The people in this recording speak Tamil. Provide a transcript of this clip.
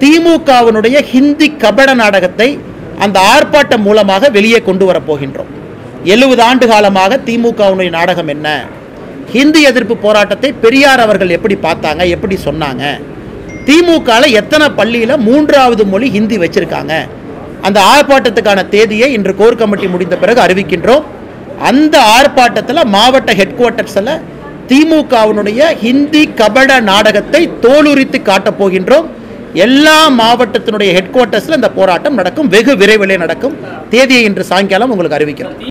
திமுகவினுடைய ஹிந்தி கபட நாடகத்தை அந்த ஆர்ப்பாட்டம் மூலமாக வெளியே கொண்டு வரப் போகின்றோம் எழுபது ஆண்டு காலமாக திமுகவினுடைய நாடகம் என்ன ஹிந்தி எதிர்ப்பு போராட்டத்தை பெரியார் அவர்கள் எப்படி பார்த்தாங்க எப்படி சொன்னாங்க திமுகவில் எத்தனை பள்ளியில் மூன்றாவது மொழி ஹிந்தி வச்சிருக்காங்க அந்த ஆர்ப்பாட்டத்துக்கான தேதியை இன்று கோர் கமிட்டி முடிந்த பிறகு அறிவிக்கின்றோம் அந்த ஆர்ப்பாட்டத்தில் மாவட்ட ஹெட் குவார்ட்டர்ஸில் திமுகவினுடைய ஹிந்தி கபட நாடகத்தை தோலுரித்து காட்டப் போகின்றோம் எல்லா மாவட்டத்தினுடைய ஹெட் குவார்ட்டர்ஸில் இந்த போராட்டம் நடக்கும் வெகு விரைவிலே நடக்கும் தேதியை இன்று சாயங்காலம் உங்களுக்கு அறிவிக்கிறோம்